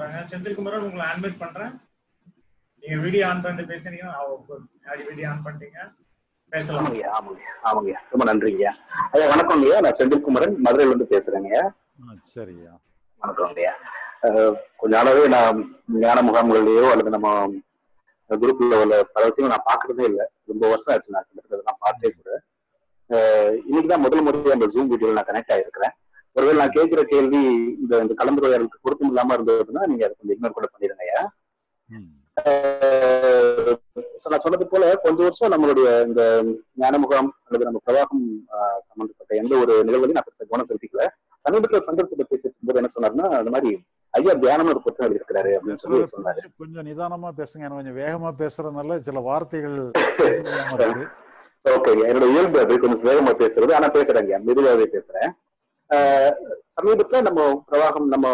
இருப்பாங்க செந்தில்குமரன் உங்களை அட்மிட் பண்றேன் நீங்க வீடியோ ஆன் பண்ணிட்டு பேசுனீங்கன்னா வீடியோ ஆன் பண்ணிட்டீங்க பேசலாம் ஆமாங்கய்யா ஆமாங்க ஆமாங்கய்யா ரொம்ப நன்றிங்கய்யா ஐயா வணக்கம்ங்கய்யா நான் செந்தில்குமரன் மதுரையில இருந்து பேசுறேங்கய்யா ஆ, சரியா வணக்கம்ங்கய்யா அஹ், கொஞ்ச நாளாவே நான் ஞான முகாம்கள்லயோ அல்லது நம்ம குரூப்ல உள்ள பல விஷயங்கள் நான் பாக்குறதே இல்லை ரொம்ப வருஷம் ஆச்சு நான் கிட்டத்தட்ட நான் பார்த்தே கூட அஹ், இன்னைக்குதான் முதல் முறையா அந்த ஜூம் வீடியோல நான் கனெக்ட் ஆயிருக்கிறேன் ஒருவேளை நான் கேட்கிற கேள்வி இந்த இந்த கலந்துரையாடலுக்கு பொருத்தம் இல்லாம இருந்ததுன்னா நீங்க அதை கொஞ்சம் இக்னோர் கூட பண்ணிடுங்க ஐயா ம் ஆஹ் so நான் சொன்னது போல கொஞ்ச வருஷம் நம்மளுடைய இந்த ஞான முகாம் அல்லது நம்ம பிரவாகம் ஆஹ் சம்பந்தப்பட்ட எந்த ஒரு நிகழ்வுலையும் நான் பெருசா கவனம் செலுத்திக்கல சமீபத்தில் சந்தர்ப்பத்தை பேசிட்டு போது என்ன சொன்னாருன்னா அந்த மாதிரி ஐயா தியானம் ஒரு புத்தகம் எழுதியிருக்கிறாரு அப்படின்னு சொல்லி பேசுறது சொன்னாரு கொஞ்சம் கொஞ்சம் நிதானமா பேசுங்க எனக்கு கொஞ்சம் வேகமா பேசுறதுனால சில வார்த்தைகள் புரியாம இருக்கு ஓகே என்னோட இயல்பு அது கொஞ்சம் வேகமா பேசுறது ஆனா பேசுறேங்க மெதுவாகவே பேசுறேன் ஆஹ் சமீபத்துல நம்ம பிரவாகம் நம்ம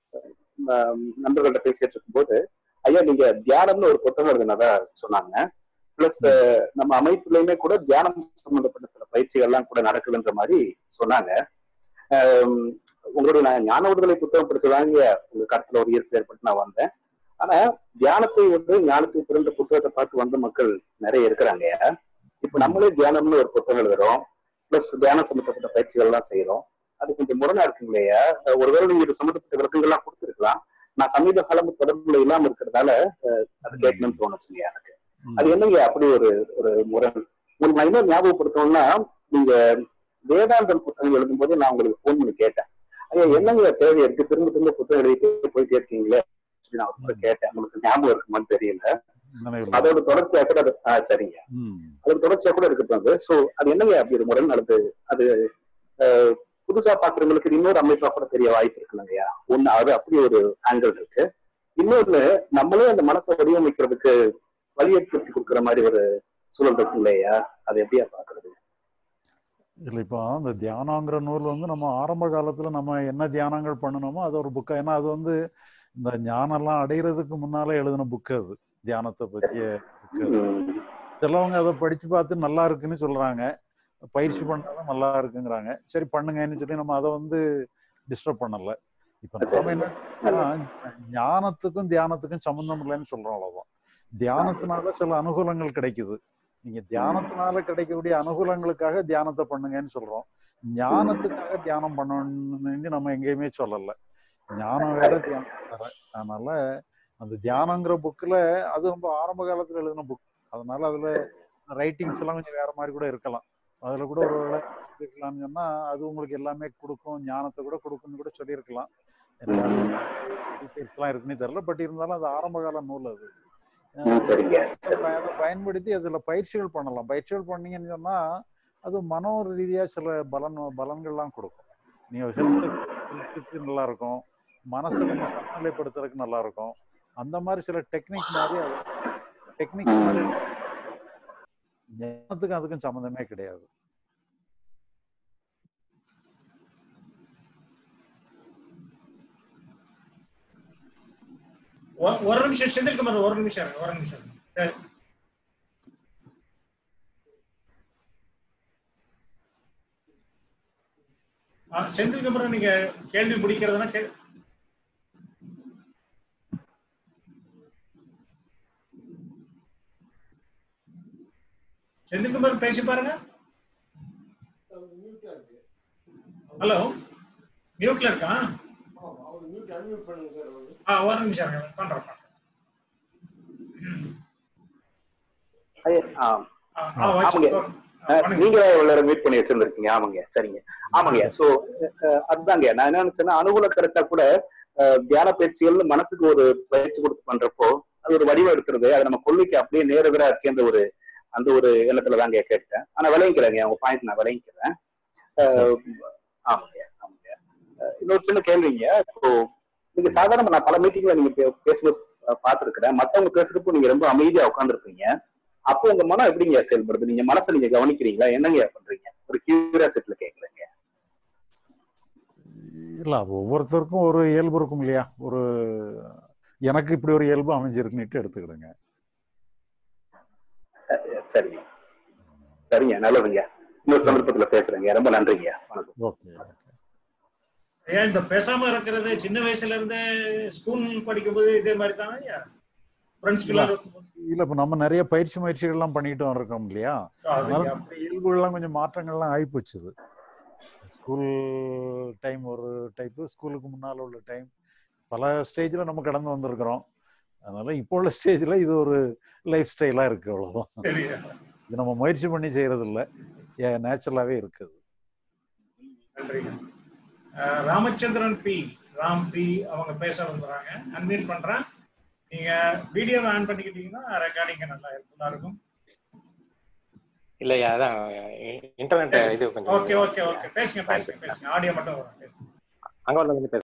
ஆஹ் நண்பர்கள்ட்ட பேசிட்டு இருக்கும்போது ஐயா நீங்க தியானம்னு ஒரு புத்தகம் எழுதுனதா சொன்னாங்க பிளஸ் நம்ம அமைப்புலயுமே கூட தியானம் சம்பந்தப்பட்ட சில பயிற்சிகள்லாம் கூட நடக்குதுன்ற மாதிரி சொன்னாங்க ஆஹ் உங்களுடைய நான் ஞான விடுதலை புத்தகம் படிச்சதாங்க உங்க கருத்துல ஒரு ஈர்ப்பு ஏற்பட்டு நான் வந்தேன் ஆனா தியானத்தை வந்து ஞானத்தை பிறந்த புத்தகத்தை பார்த்து வந்த மக்கள் நிறைய இருக்கிறாங்க இப்ப நம்மளே தியானம்னு ஒரு புத்தகம் எழுதுறோம் பிளஸ் தியானம் சம்பந்தப்பட்ட பயிற்சிகள் எல்லாம் செய்யறோம் அது கொஞ்சம் முரணா இருக்குங்களையா ஒருவேளை நீங்க இது சம்பந்தப்பட்ட விளக்கங்கள்லாம் கொடுத்துருக்கலாம் நான் சமீப காலம் தொடர்புல இல்லாம இருக்கிறதால அஹ், அது கேட்கணும்னு தோணுச்சுங்க எனக்கு ம். அது என்னங்க அப்படி ஒரு ஒரு முரண் உங்களுக்கு நான் இன்னும் ஞாபகப்படுத்தணும்னா நீங்க வேதாந்தம் புத்தகம் எழுதும் போது நான் உங்களுக்கு ஃபோன் பண்ணி கேட்டேன் ஐயா என்னங்க தேவை இருக்கு திரும்ப திரும்ப புத்தகம் எழுதிட்டு போயிட்டே இருக்கீங்களே சொல்லி நான் ஒரு கேட்டேன் உங்களுக்கு ஞாபகம் இருக்குமான்னு தெரியல நினைவில் அதோட தொடர்ச்சியா கூட அது- ஆ, சரிங்க ம் அது தொடர்ச்சியா கூட இருக்கட்டும் அது சோ அது என்னங்க அப்படி ஒரு முறை நடந்து அது அஹ், புதுசா பாக்குறவங்களுக்கு இது இன்னொரு அமைப்பா கூட தெரிய வாய்ப்பு இருக்குல்லங்கய்யா ஒண்ணு அது அப்படி ஒரு ஆங்கிள் இருக்கு இன்னொன்னு நம்மளே அந்த மனசை வடிவமைக்கிறதுக்கு வழி ஏற்படுத்தி கொடுக்குற மாதிரி ஒரு சூழல் இருக்கு இல்லையா அது எப்படியா பாக்குறது இல்லை இப்போ அந்த தியானங்கிற நூல் வந்து நம்ம ஆரம்ப காலத்துல நம்ம என்ன தியானங்கள் பண்ணணுமோ அது ஒரு புக்கா ஏன்னா அது வந்து இந்த ஞானம்லாம் அடையிறதுக்கு முன்னாலே எழுதின புக்கு அது தியானத்தை பற்றிய புக்கு அது உம் சிலவங்க அதை படிச்சு பார்த்து நல்லா இருக்குன்னு சொல்றாங்க பயிற்சி பண்ணாலும் நல்லா இருக்குங்கிறாங்க சரி பண்ணுங்கன்னு சொல்லி நம்ம அதை வந்து டிஸ்டர்ப் பண்ணல இப்ப நாம என்ன பண்ணோம்னா, ஞானத்துக்கும் தியானத்துக்கும் சம்பந்தம் இல்லைன்னு சொல்றோம் அவ்வளவுதான் தியானத்தினால சில அனுகூலங்கள் கிடைக்குது நீங்க தியானத்தினால கிடைக்கக்கூடிய அனுகூலங்களுக்காக தியானத்தை பண்ணுங்கன்னு சொல்றோம் ஞானத்துக்காக தியானம் பண்ணணும்னு நம்ம எங்கேயுமே சொல்லல ஞானம் வேற தியானம் வேற அதனால அந்த தியானங்கிற புக்ல அது ரொம்ப ஆரம்ப காலத்துல எழுதின புக் அதனால அதுல ரைட்டிங்ஸ் எல்லாம் கொஞ்சம் வேற மாதிரி கூட இருக்கலாம் அதுல கூட ஒரு வேளை இருக்கலாம்னு சொன்னா அது உங்களுக்கு எல்லாமே கொடுக்கும் ஞானத்தை கூட கொடுக்கும்னு கூட சொல்லியிருக்கலாம் எனக்கு அது டீட்டெயில்ஸ் எல்லாம் இருக்குன்னு தெரியல பட் இருந்தாலும் அது ஆரம்ப கால நூல் அது உம் சரிங்க அதை பய- அதை பயன்படுத்தி அதுல பயிற்சிகள் பண்ணலாம் பயிற்சிகள் பண்ணீங்கன்னு சொன்னா அது மனோ ரீதியா சில பலன் பலன்கள்லாம் கொடுக்கும் நீங்க ஹெல்த் ஹெல்த்துக்கு நல்லா இருக்கும் மனசை கொஞ்சம் சமநிலைப்படுத்துறதுக்கு நல்லா இருக்கும் அந்த மாதிரி சில டெக்னிக் மாதிரி அது டெக்னிக் மாதிரி ஞானத்துக்கும் அதுக்கும் சம்மந்தமே கிடையாது ஒரு- ஒரு நிமிஷம் செந்தில்குமார் ஒரு நிமிஷம் இருங்க, ஒரு நிமிஷம் இருங்க. சரி. ஆ, செந்தில்குமார் நீங்க கேள்வி முடிக்கிறதுனா கே செந்தில்குமார் பேசி பாருங்க ஹலோ மியூட்ல இருக்கா ஆ ஒரு நிமிஷம் இருங்க பண்றேன் பண்றேன். ஐயா, ஆ ஆ, ஆ, வச்சு- ஆமாங்க. ஆ, பண்ணுங்க. நீங்க இவ்வளவு மீட் பண்ணி வச்சிருந்திருக்கீங்க ஆமாங்க சரிங்க ஆமாங்க சோ அதுதாங்க நான் என்ன நினைச்சேன்னா அனுகூலம் கிடைச்சா கூட அஹ், தியான பயிற்சிகள் மனசுக்கு ஒரு பயிற்சி கொடுத்து பண்றப்போ அது ஒரு வடிவம் எடுக்கிறது அது நம்ம கொள்ளைக்கு அப்படியே நேரெதிரா இருக்கேன்ற ஒரு அந்த ஒரு எண்ணத்துல தாங்க கேட்டேன் ஆனா விளங்கிக்கிறேங்க அவங்க பாயிண்ட் நான் விளங்கிக்கிறேன் அஹ், ஆமாங்க ஆமாங்க அஹ், இன்னொரு சின்ன கேள்விங்க இப்போ நீங்க சாதாரண நான் பல மீட்டிங்ல நீங்க பே- பேசும்போது அஹ், பார்த்திருக்கிறேன் மத்தவங்க பேசுறப்போ நீங்க ரொம்ப அமைதியா உட்காந்துருப்பீங்க அப்போ உங்க மனம் எப்படிங்க செயல்படுது நீங்க மனசை நீங்க கவனிக்கிறீங்களா என்னங்க பண்றீங்க ஒரு கியூரியாசிட்டில கேக்குறீங்க இல்ல அது ஒவ்வொருத்தருக்கும் ஒரு இயல்பு இருக்கும் இல்லையா ஒரு எனக்கு இப்படி ஒரு இயல்பு அமைஞ்சிருக்குன்னுட்டு எடுத்துக்கிடுங்க சரிங்க சரிங்க நல்லதுங்க இன்னொரு சந்தர்ப்பத்துல பேசுறேங்க ரொம்ப நன்றிங்க வணக்கம் ஓகே ஓகே ஏன் இந்த பேசாம இருக்கிறது சின்ன வயசுல இருந்தே ஸ்கூல் படிக்கும்போது இதே மாதிரி தானே ஐயா ஃப்ரெண்ட்ஸ்குள்ள இல்ல இப்ப நம்ம நிறைய பயிற்சி முயற்சிகள்லாம் பண்ணிட்டு இருக்கோம் இல்லையா அதனால நம்ம இயல்புகள்லாம் கொஞ்சம் மாற்றங்கள்லாம் ஆகி போச்சுது ஸ்கூல் டைம் ஒரு டைப்பு ஸ்கூலுக்கு முன்னால் உள்ள டைம் பல ஸ்டேஜில் நம்ம கடந்து வந்திருக்கிறோம் அதனால இப்போ உள்ள ஸ்டேஜில் இது ஒரு லைஃப் ஸ்டைலாக இருக்கு அவ்வளோதான் சரியா இது நம்ம முயற்சி பண்ணி செய்யறது இல்லை நேச்சுரலாகவே இருக்குது நன்றி அஹ் ராமச்சந்திரன் பி ராம் பி அவங்க பேச வந்துறாங்க அன்மியூட் பண்றேன் நீங்க வீடியோ ஆன் பண்ணிக்கிட்டீங்கன்னா ரெக்கார்டிங் நல்லா ஹெல்ப்ஃபுல்லா இருக்கும் இல்லையா அதான் இன்டர்நெட் இது கொஞ்சம் ஓகே ஓகே ஓகே பேசுங்க பேசுங்க பேசுங்க ஆடியோ மட்டும் வரும் பேசுங்க அங்க வந்து பேச